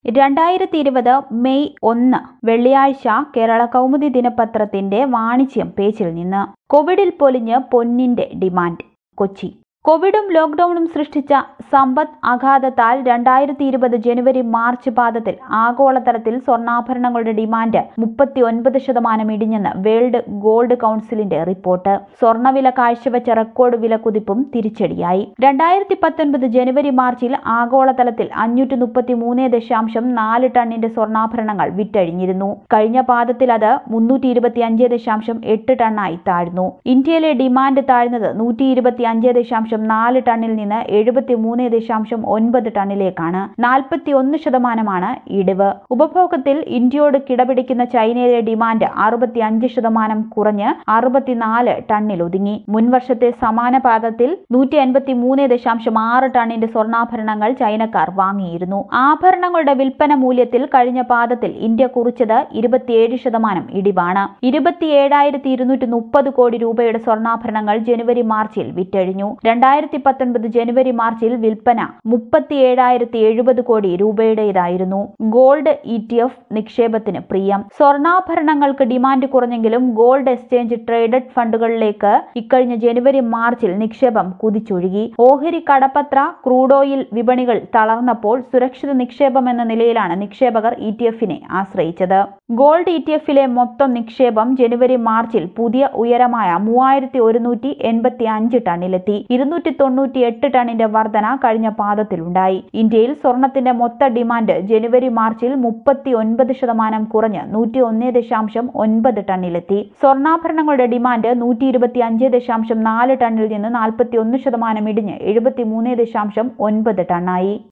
രണ്ടായിരത്തി ഇരുപത് മെയ് ഒന്ന് വെള്ളിയാഴ്ച കേരള കൗമുദി ദിനപത്രത്തിന്റെ വാണിജ്യം പേജിൽ നിന്ന് കോവിഡിൽ പൊലിഞ്ഞ് പൊന്നിന്റെ ഡിമാൻഡ് കൊച്ചി കോവിഡും ലോക്ഡൌണും സൃഷ്ടിച്ച സമ്പദ് ആഘാതത്താൽ രണ്ടായിരത്തി ഇരുപത് ജനുവരി മാർച്ച് പാദത്തിൽ ആഗോളതലത്തിൽ സ്വർണ്ണാഭരണങ്ങളുടെ ഡിമാൻഡ് മുപ്പത്തി ഒൻപത് ശതമാനം ഇടിഞ്ഞെന്ന് വേൾഡ് ഗോൾഡ് കൌൺസിലിന്റെ റിപ്പോർട്ട് സ്വർണ്ണവില കാഴ്ചവെച്ച റെക്കോർഡ് വില കുതിപ്പും തിരിച്ചടിയായി രണ്ടായിരത്തി പത്തൊൻപത് ജനുവരി മാർച്ചിൽ ആഗോളതലത്തിൽ അഞ്ഞൂറ്റി മുപ്പത്തി മൂന്ന് ദശാംശം നാല് ടണ്ണിന്റെ സ്വർണ്ണാഭരണങ്ങൾ വിറ്റഴിഞ്ഞിരുന്നു കഴിഞ്ഞ പാദത്തിൽ അത് മുന്നൂറ്റി ഇരുപത്തി അഞ്ച് ദശാംശം എട്ട് ടണ്ണായി താഴ്ന്നു ഇന്ത്യയിലെ ഡിമാൻഡ് താഴ്ന്നത് നൂറ്റി ഇരുപത്തി അഞ്ച് ദശാംശം നാല് ടണ്ണിൽ നിന്ന് എഴുപത്തി മൂന്ന് ദശാംശം ഒൻപത് ടണ്ണിലേക്കാണ് നാൽപ്പത്തി ഒന്ന് ശതമാനമാണ് ഇടിവ് ഉപഭോഗത്തിൽ ഇന്ത്യയോട് കിടപിടിക്കുന്ന ചൈനയിലെ ഡിമാൻഡ് അറുപത്തി അഞ്ച് ശതമാനം കുറഞ്ഞ് അറുപത്തിനാല് ടണ്ണിൽ ഒതുങ്ങി മുൻവർഷത്തെ സമാന പാദത്തിൽ നൂറ്റി അൻപത്തി മൂന്ന് ദശാംശം ആറ് ടണ്ണിന്റെ സ്വർണ്ണാഭരണങ്ങൾ ചൈനക്കാർ വാങ്ങിയിരുന്നു ആഭരണങ്ങളുടെ വിൽപ്പന മൂല്യത്തിൽ കഴിഞ്ഞ പാദത്തിൽ ഇന്ത്യ കുറിച്ചത് ഇരുപത്തിയേഴ് ശതമാനം ഇടിവാണ് ഇരുപത്തിയേഴായിരത്തി ഇരുന്നൂറ്റി മുപ്പത് കോടി രൂപയുടെ സ്വർണ്ണാഭരണങ്ങൾ ജനുവരി മാർച്ചിൽ വിറ്റഴിഞ്ഞു രണ്ടായിരത്തി പത്തൊൻപത് ജനുവരി മാർച്ചിൽ വിൽപ്പന മുപ്പത്തിയേഴായിരത്തി എഴുപത് കോടി രൂപയുടേതായിരുന്നു ഗോൾഡ് ഇ ടി എഫ് നിക്ഷേപത്തിന് പ്രിയം സ്വർണ്ണാഭരണങ്ങൾക്ക് ഡിമാൻഡ് കുറഞ്ഞെങ്കിലും ഗോൾഡ് എക്സ്ചേഞ്ച് ട്രേഡഡ് ഫണ്ടുകളിലേക്ക് ഇക്കഴിഞ്ഞ ജനുവരി മാർച്ചിൽ നിക്ഷേപം കുതിച്ചൊഴുകി ഓഹരി കടപ്പത്ര ക്രൂഡ് ഓയിൽ വിപണികൾ തളർന്നപ്പോൾ സുരക്ഷിത നിക്ഷേപം എന്ന നിലയിലാണ് നിക്ഷേപകർ ഇ ടി എഫിനെ ആശ്രയിച്ചത് ഗോൾഡ് ഇ ടി എഫിലെ മൊത്തം നിക്ഷേപം ജനുവരി മാർച്ചിൽ പുതിയ ഉയരമായ മൂവായിരത്തി ഒരുന്നൂറ്റി എൺപത്തി അഞ്ച് ടണ്ണിലെത്തി ഇരുന്നൂറ്റി തൊണ്ണൂറ്റി എട്ട് ടണ്ണിന്റെ വർധന കഴിഞ്ഞ പാദത്തിലുണ്ടായി ഇന്ത്യയിൽ സ്വർണത്തിന്റെ മൊത്ത ഡിമാൻഡ് ജനുവരി മാർച്ചിൽ മുപ്പത്തി ഒൻപത് ശതമാനം കുറഞ്ഞ് നൂറ്റി ഒന്ന് ദശാംശം ഒൻപത് ടണ്ണിലെത്തി സ്വർണ്ണാഭരണങ്ങളുടെ ഡിമാൻഡ് നൂറ്റി ഇരുപത്തി അഞ്ച് ദശാംശം നാല് ടണ്ണിൽ നിന്ന് നാൽപ്പത്തി ഒന്ന് ശതമാനം ഇടിഞ്ഞ് എഴുപത്തി മൂന്ന് ദശാംശം ഒൻപത് ടണ്ണായി